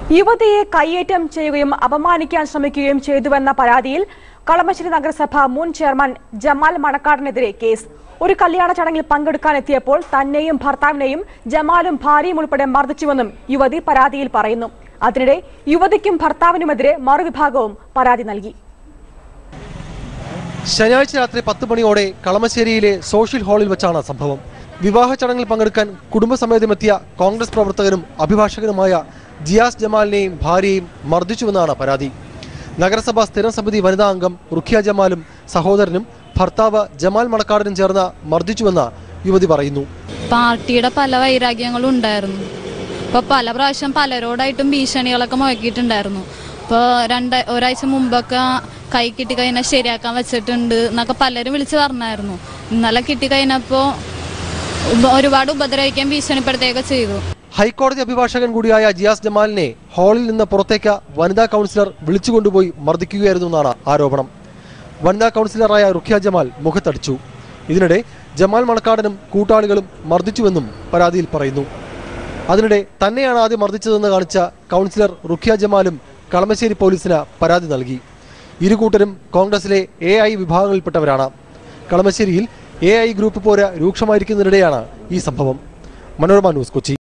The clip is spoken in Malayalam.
യുവതിയെ കയ്യേറ്റം ചെയ്യുകയും അപമാനിക്കാൻ ശ്രമിക്കുകയും ചെയ്തുവെന്ന പരാതിയിൽ കളമശ്ശേരി നഗരസഭ മുൻ ചെയർമാൻ ജമാൽ മണക്കാടിനെതിരെ കേസ് ഒരു കല്യാണ ചടങ്ങിൽ പങ്കെടുക്കാനെത്തിയപ്പോൾ തന്നെയും ഭർത്താവിനെയും ജമാലും ഭാര്യയും ഉൾപ്പെടെ മർദ്ദിച്ചുവെന്നും യുവതി പരാതിയിൽ പറയുന്നു അതിനിടെ യുവതിക്കും ഭർത്താവിനുമെതിരെ മറുവിഭാഗവും പരാതി നൽകി ശനിയാഴ്ച രാത്രി പത്ത് മണിയോടെ കളമശ്ശേരിയിലെ സോഷ്യൽ ഹാളിൽ വെച്ചാണ് സംഭവം വിവാഹ ചടങ്ങിൽ പങ്കെടുക്കാൻ കുടുംബസമേതമെത്തിയ കോൺഗ്രസ് പ്രവർത്തകനും അഭിഭാഷകനുമായ ജിയാസ് ജമാലിനെയും ഭാര്യയെയും മർദ്ദിച്ചുവെന്നാണ് പരാതി നഗരസഭാ സ്ഥിരം സമിതി വനിതാ അംഗം റുഖിയ ജമാലും സഹോദരനും ഭർത്താവ് ജമാൽ മണക്കാടനും ചേർന്ന് മർദ്ദിച്ചുവെന്ന് യുവതി പറയുന്നു പാർട്ടിയുടെ പല വൈരാഗ്യങ്ങളും ഉണ്ടായിരുന്നു അപ്പോൾ പല പ്രാവശ്യം പലരോടായിട്ടും ഭീഷണികളൊക്കെ മുഴക്കിയിട്ടുണ്ടായിരുന്നു ഇപ്പോൾ രണ്ട് ഒരാഴ്ച മുമ്പൊക്കെ കൈ കിട്ടി കഴിഞ്ഞാൽ ശരിയാക്കാൻ വെച്ചിട്ടുണ്ട് എന്നൊക്കെ പലരും വിളിച്ച് പറഞ്ഞായിരുന്നു ഇന്നലെ കിട്ടി കഴിഞ്ഞപ്പോൾ ഒരുപാട് ഉപദ്രവിക്കാൻ ഭീഷണിപ്പെടുത്തുകയൊക്കെ ചെയ്തു ഹൈക്കോടതി അഭിഭാഷകൻ കൂടിയായ ജിയാസ് ജമാലിനെ ഹാളിൽ നിന്ന് പുറത്തേക്ക് വനിതാ കൗൺസിലർ വിളിച്ചുകൊണ്ടുപോയി മർദ്ദിക്കുകയായിരുന്നു എന്നാണ് ആരോപണം വനിതാ കൗൺസിലറായ റുഖ്യ ജമാൽ മുഖത്തടിച്ചു ഇതിനിടെ ജമാൽ മണക്കാടനും കൂട്ടാളികളും മർദ്ദിച്ചുവെന്നും പരാതിയിൽ പറയുന്നു അതിനിടെ തന്നെയാണ് ആദ്യം മർദ്ദിച്ചതെന്ന് കാണിച്ച കൗൺസിലർ റുഖ്യ ജമാലും കളമശ്ശേരി പോലീസിന് പരാതി നൽകി ഇരു കൂട്ടരും കോൺഗ്രസിലെ എ ഐ വിഭാഗങ്ങളിൽപ്പെട്ടവരാണ് കളമശ്ശേരിയിൽ എ ഐ ഗ്രൂപ്പ് പോര് രൂക്ഷമായിരിക്കുന്നതിനിടെയാണ് ഈ സംഭവം മനോരമ ന്യൂസ് കൊച്ചി